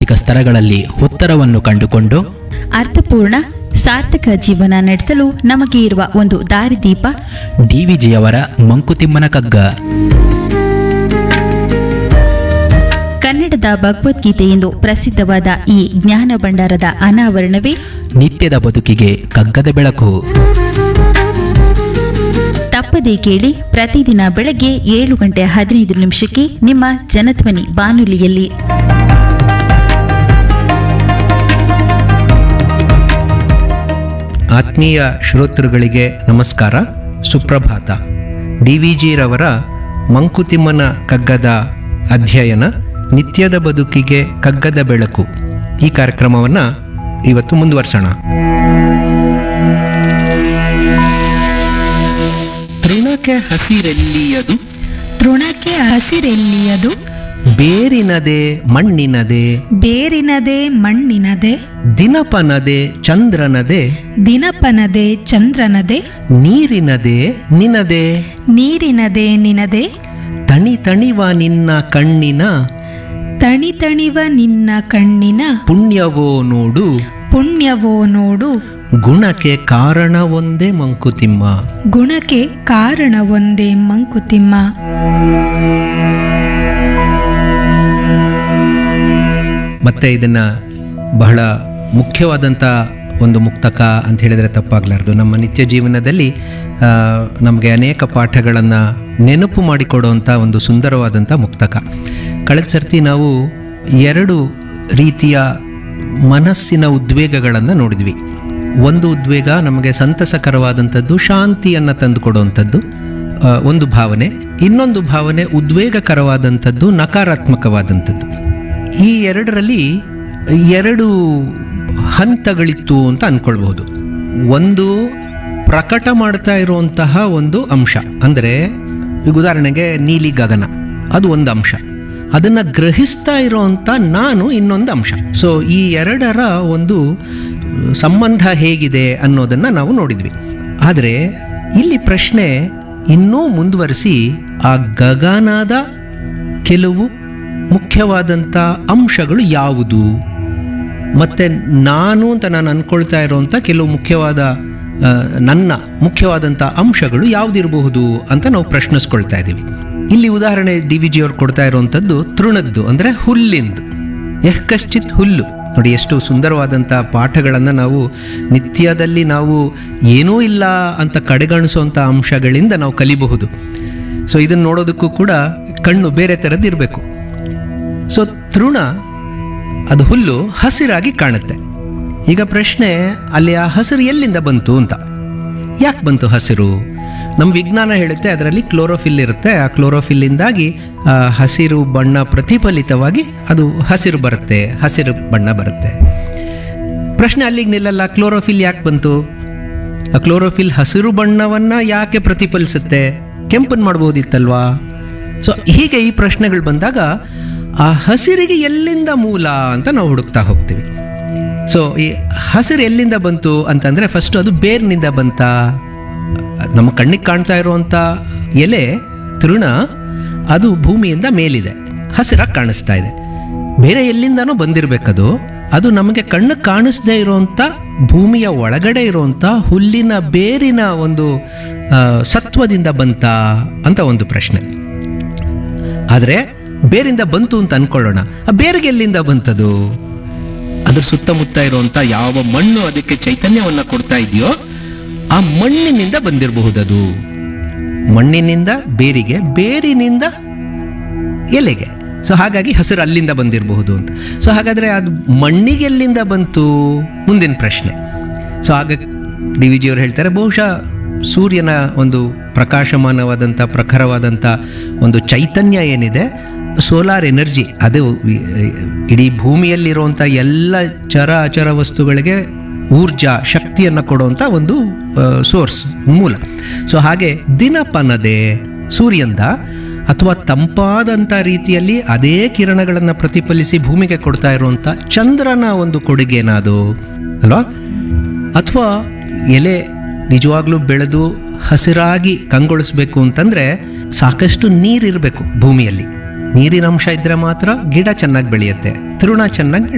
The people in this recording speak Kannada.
ಆಧ್ಯಾತ್ಮಿಕ ಸ್ತರಗಳಲ್ಲಿ ಉತ್ತರವನ್ನು ಕಂಡುಕೊಂಡು ಅರ್ಥಪೂರ್ಣ ಸಾರ್ಥಕ ಜೀವನ ನಡೆಸಲು ನಮಗೆ ಇರುವ ಒಂದು ದಾರಿದೀಪ ಡಿವಿಜಿಯವರ ಮಂಕುತಿಮ್ಮನ ಕಗ್ಗ ಕನ್ನಡದ ಭಗವದ್ಗೀತೆ ಎಂದು ಪ್ರಸಿದ್ಧವಾದ ಈ ಜ್ಞಾನ ಭಂಡಾರದ ಅನಾವರಣವೇ ನಿತ್ಯದ ಬದುಕಿಗೆ ಕಗ್ಗದ ಬೆಳಕು ತಪ್ಪದೇ ಕೇಳಿ ಪ್ರತಿದಿನ ಬೆಳಗ್ಗೆ ಏಳು ಗಂಟೆ ಹದಿನೈದು ನಿಮಿಷಕ್ಕೆ ನಿಮ್ಮ ಜನಧ್ವನಿ ಬಾನುಲಿಯಲ್ಲಿ ಆತ್ಮೀಯ ಶ್ರೋತೃಗಳಿಗೆ ನಮಸ್ಕಾರ ಸುಪ್ರಭಾತ ಡಿ ವಿ ಜಿರವರ ಮಂಕುತಿಮ್ಮನ ಕಗ್ಗದ ಅಧ್ಯಯನ ನಿತ್ಯದ ಬದುಕಿಗೆ ಕಗ್ಗದ ಬೆಳಕು ಈ ಕಾರ್ಯಕ್ರಮವನ್ನು ಇವತ್ತು ಮುಂದುವರ್ಸೋಣ ತೃಣಕ್ಕೆ ಹಸಿರೆಲ್ಲಿಯದು ತೃಣಕ್ಕೆ ಹಸಿರೆಲ್ಲಿಯದು ಬೇರಿನದೆ ಮಣ್ಣಿನದೆ ಬೇರಿನದೆ ಮಣ್ಣಿನದೆ ದಿನಪನದೆ ಚಂದ್ರನದೆ ದಿನಪನದೆ ಚಂದ್ರನದೆ ನೀರಿನದೆ ನಿನದೆ ನೀರಿನದೆ ನಿನದೆ ತಣಿ ತಣಿವ ನಿನ್ನ ಕಣ್ಣಿನ ತಣಿ ತಣಿವ ನಿನ್ನ ಕಣ್ಣಿನ ಪುಣ್ಯವೋ ನೋಡು ಪುಣ್ಯವೋ ನೋಡು ಗುಣಕ್ಕೆ ಕಾರಣ ಒಂದೇ ಮಂಕುತಿಮ್ಮ ಗುಣಕ್ಕೆ ಕಾರಣ ಒಂದೇ ಮಂಕುತಿಮ್ಮ ಮತ್ತೆ ಇದನ್ನ ಬಹಳ ಮುಖ್ಯವಾದಂಥ ಒಂದು ಮುಕ್ತಕ ಅಂತ ಹೇಳಿದರೆ ತಪ್ಪಾಗಲಾರ್ದು ನಮ್ಮ ನಿತ್ಯ ಜೀವನದಲ್ಲಿ ನಮಗೆ ಅನೇಕ ಪಾಠಗಳನ್ನು ನೆನಪು ಮಾಡಿಕೊಡುವಂಥ ಒಂದು ಸುಂದರವಾದಂಥ ಮುಕ್ತಕ ಕಳೆದ ಸರ್ತಿ ನಾವು ಎರಡು ರೀತಿಯ ಮನಸ್ಸಿನ ಉದ್ವೇಗಗಳನ್ನು ನೋಡಿದ್ವಿ ಒಂದು ಉದ್ವೇಗ ನಮಗೆ ಸಂತಸಕರವಾದಂಥದ್ದು ಶಾಂತಿಯನ್ನು ತಂದುಕೊಡುವಂಥದ್ದು ಆ, ಒಂದು ಭಾವನೆ ಇನ್ನೊಂದು ಭಾವನೆ ಉದ್ವೇಗಕರವಾದಂಥದ್ದು ನಕಾರಾತ್ಮಕವಾದಂಥದ್ದು ಈ ಎರಡರಲ್ಲಿ ಎರಡು ಹಂತಗಳಿತ್ತು ಅಂತ ಅಂದ್ಕೊಳ್ಬಹುದು ಒಂದು ಪ್ರಕಟ ಮಾಡ್ತಾ ಇರುವಂತಹ ಒಂದು ಅಂಶ ಅಂದರೆ ಈಗ ಉದಾಹರಣೆಗೆ ನೀಲಿ ಗಗನ ಅದು ಒಂದು ಅಂಶ ಅದನ್ನು ಗ್ರಹಿಸ್ತಾ ಇರುವಂಥ ನಾನು ಇನ್ನೊಂದು ಅಂಶ ಸೊ ಈ ಎರಡರ ಒಂದು ಸಂಬಂಧ ಹೇಗಿದೆ ಅನ್ನೋದನ್ನು ನಾವು ನೋಡಿದ್ವಿ ಆದರೆ ಇಲ್ಲಿ ಪ್ರಶ್ನೆ ಇನ್ನೂ ಮುಂದುವರಿಸಿ ಆ ಗಗನದ ಕೆಲವು ಮುಖ್ಯವಾದಂಥ ಅಂಶಗಳು ಯಾವುದು ಮತ್ತು ನಾನು ಅಂತ ನಾನು ಅಂದ್ಕೊಳ್ತಾ ಇರುವಂಥ ಕೆಲವು ಮುಖ್ಯವಾದ ಆ, ನನ್ನ ಮುಖ್ಯವಾದಂಥ ಅಂಶಗಳು ಯಾವುದಿರಬಹುದು ಅಂತ ನಾವು ಪ್ರಶ್ನಿಸ್ಕೊಳ್ತಾ ಇದ್ದೀವಿ ಇಲ್ಲಿ ಉದಾಹರಣೆ ಡಿ ವಿ ಜಿಯವ್ರು ಕೊಡ್ತಾ ಇರುವಂಥದ್ದು ತೃಣದ್ದು ಅಂದರೆ ಹುಲ್ಲಿಂದು ಯಹ್ ಕಶ್ಚಿತ್ ಹುಲ್ಲು ನೋಡಿ ಎಷ್ಟು ಸುಂದರವಾದಂಥ ಪಾಠಗಳನ್ನು ನಾವು ನಿತ್ಯದಲ್ಲಿ ನಾವು ಏನೂ ಇಲ್ಲ ಅಂತ ಕಡೆಗಣಿಸುವಂಥ ಅಂಶಗಳಿಂದ ನಾವು ಕಲಿಬಹುದು ಸೊ ಇದನ್ನು ನೋಡೋದಕ್ಕೂ ಕೂಡ ಕಣ್ಣು ಬೇರೆ ಥರದ್ದಿರಬೇಕು ಸೊ ತೃಣ ಅದು ಹುಲ್ಲು ಹಸಿರಾಗಿ ಕಾಣುತ್ತೆ ಈಗ ಪ್ರಶ್ನೆ ಅಲ್ಲಿ ಆ ಹಸಿರು ಎಲ್ಲಿಂದ ಬಂತು ಅಂತ ಯಾಕೆ ಬಂತು ಹಸಿರು ನಮ್ಮ ವಿಜ್ಞಾನ ಹೇಳುತ್ತೆ ಅದರಲ್ಲಿ ಕ್ಲೋರೋಫಿಲ್ ಇರುತ್ತೆ ಆ ಕ್ಲೋರೋಫಿಲ್ಲಿಂದಾಗಿ ಆ ಹಸಿರು ಬಣ್ಣ ಪ್ರತಿಫಲಿತವಾಗಿ ಅದು ಹಸಿರು ಬರುತ್ತೆ ಹಸಿರು ಬಣ್ಣ ಬರುತ್ತೆ ಪ್ರಶ್ನೆ ಅಲ್ಲಿಗೆ ನಿಲ್ಲಲ್ಲ ಕ್ಲೋರೋಫಿಲ್ ಯಾಕೆ ಬಂತು ಆ ಕ್ಲೋರೋಫಿಲ್ ಹಸಿರು ಬಣ್ಣವನ್ನ ಯಾಕೆ ಪ್ರತಿಫಲಿಸುತ್ತೆ ಕೆಂಪನ್ ಮಾಡ್ಬೋದಿತ್ತಲ್ವಾ ಸೊ ಹೀಗೆ ಈ ಪ್ರಶ್ನೆಗಳು ಬಂದಾಗ ಆ ಹಸಿರಿಗೆ ಎಲ್ಲಿಂದ ಮೂಲ ಅಂತ ನಾವು ಹುಡುಕ್ತಾ ಹೋಗ್ತೀವಿ ಸೊ ಈ ಹಸಿರು ಎಲ್ಲಿಂದ ಬಂತು ಅಂತಂದರೆ ಫಸ್ಟ್ ಅದು ಬೇರ್ನಿಂದ ಬಂತ ನಮ್ಮ ಕಣ್ಣಿಗೆ ಕಾಣ್ತಾ ಇರುವಂಥ ಎಲೆ ತೃಣ ಅದು ಭೂಮಿಯಿಂದ ಮೇಲಿದೆ ಹಸಿರಾಗಿ ಕಾಣಿಸ್ತಾ ಇದೆ ಬೇರೆ ಎಲ್ಲಿಂದನೋ ಬಂದಿರಬೇಕದು ಅದು ನಮಗೆ ಕಣ್ಣು ಕಾಣಿಸದೇ ಇರುವಂಥ ಭೂಮಿಯ ಒಳಗಡೆ ಇರುವಂಥ ಹುಲ್ಲಿನ ಬೇರಿನ ಒಂದು ಆ, ಸತ್ವದಿಂದ ಬಂತ ಅಂತ ಒಂದು ಪ್ರಶ್ನೆ ಆದರೆ ಬೇರಿಂದ ಬಂತು ಅಂತ ಅನ್ಕೊಳ್ಳೋಣ ಆ ಬೇರಿಗೆ ಎಲ್ಲಿಂದ ಬಂತದು ಅದ್ರ ಸುತ್ತಮುತ್ತ ಇರುವಂತ ಯಾವ ಮಣ್ಣು ಅದಕ್ಕೆ ಚೈತನ್ಯವನ್ನ ಕೊಡ್ತಾ ಇದೆಯೋ ಆ ಮಣ್ಣಿನಿಂದ ಬಂದಿರಬಹುದದು ಮಣ್ಣಿನಿಂದ ಬೇರಿಗೆ ಬೇರಿನಿಂದ ಎಲೆಗೆ ಸೊ ಹಾಗಾಗಿ ಹಸಿರು ಅಲ್ಲಿಂದ ಬಂದಿರಬಹುದು ಅಂತ ಸೊ ಹಾಗಾದ್ರೆ ಅದು ಮಣ್ಣಿಗೆ ಎಲ್ಲಿಂದ ಬಂತು ಮುಂದಿನ ಪ್ರಶ್ನೆ ಸೊ ಆಗ ಡಿ ವಿ ಜಿಯವರು ಹೇಳ್ತಾರೆ ಬಹುಶಃ ಸೂರ್ಯನ ಒಂದು ಪ್ರಕಾಶಮಾನವಾದಂಥ ಪ್ರಖರವಾದಂಥ ಒಂದು ಚೈತನ್ಯ ಏನಿದೆ ಸೋಲಾರ್ ಎನರ್ಜಿ ಅದು ವಿ- ಇಡೀ ಭೂಮಿಯಲ್ಲಿರುವಂಥ ಎಲ್ಲ ಚರ ಅಚರ ವಸ್ತುಗಳಿಗೆ ಊರ್ಜಾ ಶಕ್ತಿಯನ್ನು ಕೊಡುವಂಥ ಒಂದು ಸೋರ್ಸ್ ಮೂಲ ಸೊ ಹಾಗೆ ದಿನಪನದೆ ಸೂರ್ಯಂದ ಅಥವಾ ತಂಪಾದಂಥ ರೀತಿಯಲ್ಲಿ ಅದೇ ಕಿರಣಗಳನ್ನು ಪ್ರತಿಫಲಿಸಿ ಭೂಮಿಗೆ ಕೊಡ್ತಾ ಇರುವಂಥ ಚಂದ್ರನ ಒಂದು ಕೊಡುಗೆನಾ ಅದು ಅಲ್ವಾ ಅಥವಾ ಎಲೆ ನಿಜವಾಗ್ಲೂ ಬೆಳೆದು ಹಸಿರಾಗಿ ಕಂಗೊಳಿಸ್ಬೇಕು ಅಂತಂದ್ರೆ ಸಾಕಷ್ಟು ನೀರಿರಬೇಕು ಭೂಮಿಯಲ್ಲಿ ನೀರಿನ ಅಂಶ ಇದ್ರೆ ಮಾತ್ರ ಗಿಡ ಚೆನ್ನಾಗಿ ಬೆಳೆಯುತ್ತೆ ತೃಣ ಚೆನ್ನಾಗಿ